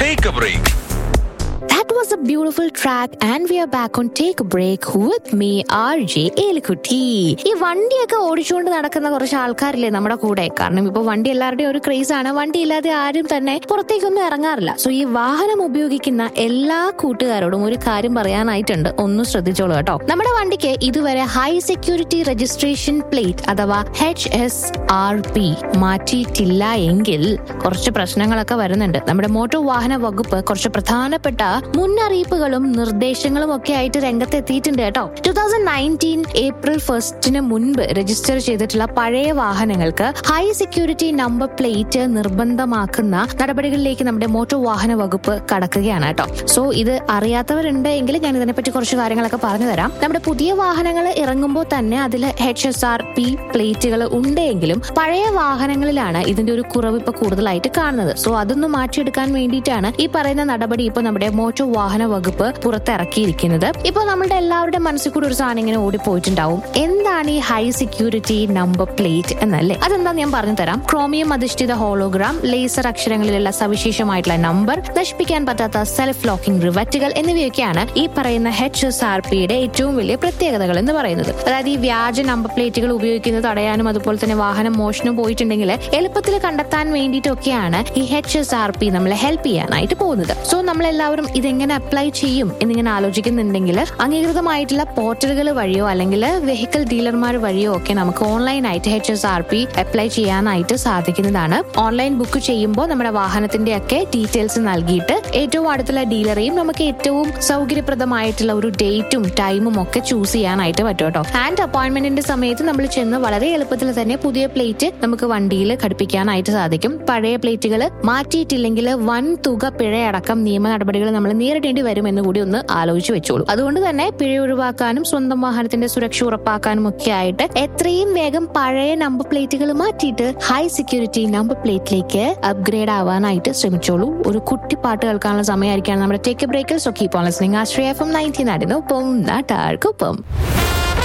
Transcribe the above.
Take a break. That was a beautiful track and we are back on Take a Break with me, RJ Elikutty ഈ വണ്ടിയൊക്കെ ഓടിച്ചുകൊണ്ട് നടക്കുന്ന കുറച്ച് ആൾക്കാരില്ലേ നമ്മുടെ കൂടെ കാരണം ഇപ്പൊ വണ്ടി എല്ലാവരുടെയും ഒരു ക്രേസ് ആണ് വണ്ടി ഇല്ലാതെ ആരും തന്നെ പുറത്തേക്കൊന്നും ഇറങ്ങാറില്ല സോ ഈ വാഹനം ഉപയോഗിക്കുന്ന എല്ലാ കൂട്ടുകാരോടും ഒരു കാര്യം പറയാനായിട്ടുണ്ട് ഒന്ന് ശ്രദ്ധിച്ചോളൂ കേട്ടോ നമ്മുടെ വണ്ടിക്ക് ഇതുവരെ ഹൈ സെക്യൂരിറ്റി രജിസ്ട്രേഷൻ പ്ലേറ്റ് അഥവാ എച്ച് എസ് ആർ പി മാറ്റിയിട്ടില്ല എങ്കിൽ കുറച്ച് പ്രശ്നങ്ങളൊക്കെ വരുന്നുണ്ട് നമ്മുടെ മോട്ടോർ വാഹന വകുപ്പ് കുറച്ച് പ്രധാനപ്പെട്ട മുന്നറിയിപ്പുകളും നിർദ്ദേശങ്ങളും ഒക്കെ ആയിട്ട് രംഗത്തെത്തിയിട്ടുണ്ട് കേട്ടോ ടൂ തൗസൻഡ് നയൻറ്റീൻ ഏപ്രിൽ ഫസ്റ്റിന് മുൻപ് രജിസ്റ്റർ ചെയ്തിട്ടുള്ള പഴയ വാഹനങ്ങൾക്ക് ഹൈ സെക്യൂരിറ്റി നമ്പർ പ്ലേറ്റ് നിർബന്ധമാക്കുന്ന നടപടികളിലേക്ക് നമ്മുടെ മോട്ടോർ വാഹന വകുപ്പ് കടക്കുകയാണ് കേട്ടോ സോ ഇത് അറിയാത്തവരുണ്ട് എങ്കിൽ ഞാൻ ഇതിനെപ്പറ്റി കുറച്ച് കാര്യങ്ങളൊക്കെ പറഞ്ഞു തരാം നമ്മുടെ പുതിയ വാഹനങ്ങൾ ഇറങ്ങുമ്പോൾ തന്നെ അതിൽ എച്ച് എസ് ആർ പി പ്ലേറ്റുകൾ ഉണ്ടെങ്കിലും പഴയ വാഹനങ്ങളിലാണ് ഇതിന്റെ ഒരു കുറവ് ഇപ്പൊ കൂടുതലായിട്ട് കാണുന്നത് സോ അതൊന്ന് മാറ്റിയെടുക്കാൻ വേണ്ടിയിട്ടാണ് ഈ പറയുന്ന നടപടി ഇപ്പൊ നമ്മുടെ മോട്ടോർ വാഹന വകുപ്പ് പുറത്തിറക്കിയിരിക്കുന്നത് ഇപ്പൊ നമ്മളുടെ എല്ലാവരുടെ മനസ്സിൽ കൂടി ഒരു സാധനം ഇങ്ങനെ ഓടിപ്പോയിട്ടുണ്ടാവും എന്താണ് ഈ ഹൈ സെക്യൂരിറ്റി നമ്പർ പ്ലേറ്റ് എന്നല്ലേ അതെന്താ ഞാൻ പറഞ്ഞു തരാം ക്രോമിയം അധിഷ്ഠിത ഹോളോഗ്രാം ലേസർ അക്ഷരങ്ങളിലുള്ള സവിശേഷമായിട്ടുള്ള നമ്പർ നശിപ്പിക്കാൻ പറ്റാത്ത സെൽഫ് ലോക്കിംഗ് റിവറ്റുകൾ എന്നിവയൊക്കെയാണ് ഈ പറയുന്ന എച്ച് എസ് ആർ പിയുടെ ഏറ്റവും വലിയ പ്രത്യേകതകൾ എന്ന് പറയുന്നത് അതായത് ഈ വ്യാജ നമ്പർ പ്ലേറ്റുകൾ ഉപയോഗിക്കുന്നത് തടയാനും അതുപോലെ തന്നെ വാഹനം മോഷണം പോയിട്ടുണ്ടെങ്കിൽ എളുപ്പത്തിൽ കണ്ടെത്താൻ വേണ്ടിയിട്ടൊക്കെയാണ് ഈ എച്ച് എസ് ആർ പി നമ്മളെ ഹെൽപ്പ് ചെയ്യാനായിട്ട് പോകുന്നത് സോ നമ്മളെല്ലാവരും ഇതെങ്ങനെ അപ്ലൈ ചെയ്യും എന്നിങ്ങനെ ആലോചിക്കുന്നുണ്ടെങ്കിൽ അംഗീകൃതമായിട്ടുള്ള പോർട്ടലുകൾ വഴിയോ അല്ലെങ്കിൽ വെഹിക്കിൾ ഡീലർമാർ വഴിയോ ഒക്കെ നമുക്ക് ഓൺലൈനായിട്ട് H S R P apply ചെയ്യാനായിട്ട് സാധിക്കുന്നതാണ് ഓൺലൈൻ ബുക്ക് ചെയ്യുമ്പോൾ നമ്മുടെ വാഹനത്തിന്റെ ഒക്കെ ഡീറ്റെയിൽസ് നൽകിയിട്ട് ഏറ്റവും അടുത്തുള്ള ഡീലറെയും നമുക്ക് ഏറ്റവും സൗകര്യപ്രദമായിട്ടുള്ള ഒരു ഡേറ്റും ടൈമും ഒക്കെ ചൂസ് ചെയ്യാനായിട്ട് പറ്റും കേട്ടോ ആൻഡ് അപ്പോയിന്റ്മെന്റിന്റെ സമയത്ത് നമ്മൾ ചെന്ന് വളരെ എളുപ്പത്തിൽ തന്നെ പുതിയ പ്ലേറ്റ് നമുക്ക് വണ്ടിയിൽ ഘടിപ്പിക്കാനായിട്ട് സാധിക്കും പഴയ പ്ലേറ്റുകൾ മാറ്റിയിട്ടില്ലെങ്കിൽ വൻ തുക പിഴയടക്കം നിയമ നടപടികൾ നമ്മൾ നേരിടേണ്ടി വരും എന്ന് കൂടി ഒന്ന് ആലോചിച്ച് വെച്ചോളൂ അതുകൊണ്ട് തന്നെ പിഴ ഒഴിവാക്കാനും സ്വന്തം വാഹനത്തിന്റെ സുരക്ഷ ഉറപ്പാക്കാനും ഒക്കെ ആയിട്ട് എത്രയും വേഗം പഴയ നമ്പർ പ്ലേറ്റുകൾ മാറ്റിയിട്ട് ഹൈ സെക്യൂരിറ്റി നമ്പർ പ്ലേറ്റിലേക്ക് അപ്ഗ്രേഡ് ആവാനായിട്ട് ശ്രമിച്ചോളൂ ഒരു കുട്ടി പാട്ട് കേൾക്കാനുള്ള സമയമായിരിക്കാണ് നമ്മുടെ ടേക്ക് ബ്രേക്കിൽ so keep on listening Ashraya F M nineteen ആയിരുന്നു ഒപ്പം നാട്ടാർക്കൊപ്പം